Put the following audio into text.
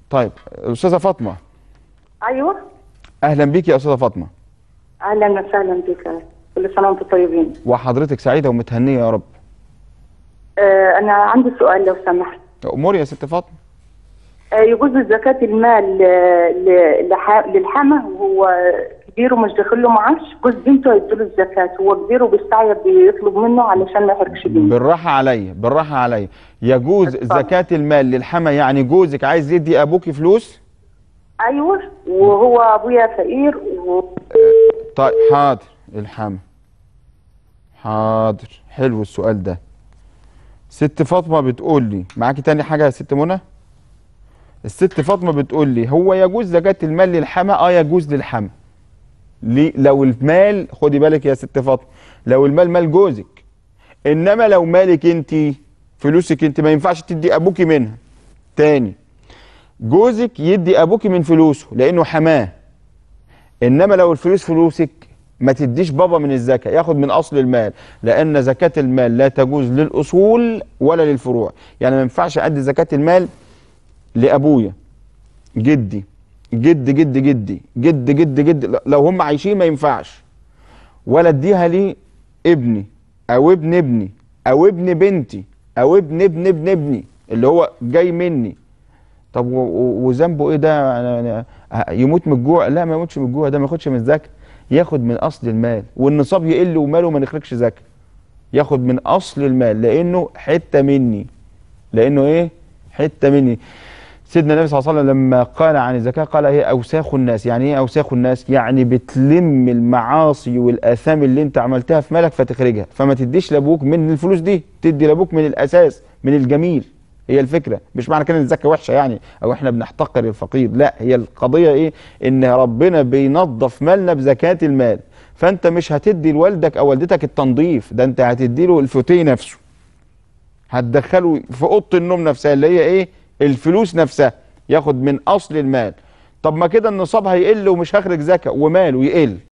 طيب الاستاذه فاطمه ايوه اهلا بيك يا استاذه فاطمه اهلا وسهلا بك كل سنه وانتم طيبين وحضرتك سعيده ومتهنيه يا رب آه انا عندي سؤال لو سمحت امور يا ست فاطمه آه يجوز زكاه المال آه، ل- لح- للحما وهو كبير ومش داخل له معاش جوز بنته هيديله الزكاه هو كبير وبيستعيب بيطلب منه علشان ما يحرجش بنته بالراحه عليا بالراحه عليا يجوز اتفضل. زكاه المال للحما يعني جوزك عايز يدي ابوكي فلوس ايوه وهو ابويا فقير و... طيب حاضر الحما حاضر حلو السؤال ده ست فاطمه بتقول لي معاكي تاني حاجه يا ست منى الست فاطمه بتقول لي هو يجوز زكاه المال للحما اه يجوز للحما ليه لو المال خدي بالك يا ست فاطمه لو المال مال جوزك انما لو مالك انت فلوسك انت ما ينفعش تدي ابوكي منها تاني جوزك يدي ابوكي من فلوسه لانه حماه انما لو الفلوس فلوسك ما تديش بابا من الزكاه ياخد من اصل المال لان زكاه المال لا تجوز للاصول ولا للفروع يعني ما ينفعش ادي زكاه المال لابويا جدي جد جد جدي جد جد جد لو هم عايشين ما ينفعش ولا اديها لي ابني او ابن ابني او ابن بنتي او ابن ابن ابن ابني اللي هو جاي مني طب و- و- وذنبه ايه ده أنا- أنا- يموت من الجوع لا ما يموتش من الجوع ده ما ياخدش من الزكاه ياخد من اصل المال والنصاب يقل وماله ما نخرجش زكاه ياخد من اصل المال لانه حته مني لانه ايه حته مني سيدنا النبي صلى الله عليه وسلم لما قال عن الزكاه قال هي اوساخ الناس يعني ايه اوساخ الناس يعني بتلم المعاصي والاثام اللي انت عملتها في مالك فتخرجها فما تديش لابوك من الفلوس دي تدي لابوك من الاساس من الجميل هي الفكره مش معنى كده ان الزكاه وحشه يعني او احنا بنحتقر الفقير لا هي القضيه ايه ان ربنا بينظف مالنا بزكاه المال فانت مش هتدي لوالدك او والدتك التنظيف ده انت هتدي له الفوتيه نفسه هتدخله في اوضه النوم نفسها اللي هي ايه الفلوس نفسها ياخد من اصل المال طب ما كده النصاب هيقل ومش هخرج زكاه وماله يقل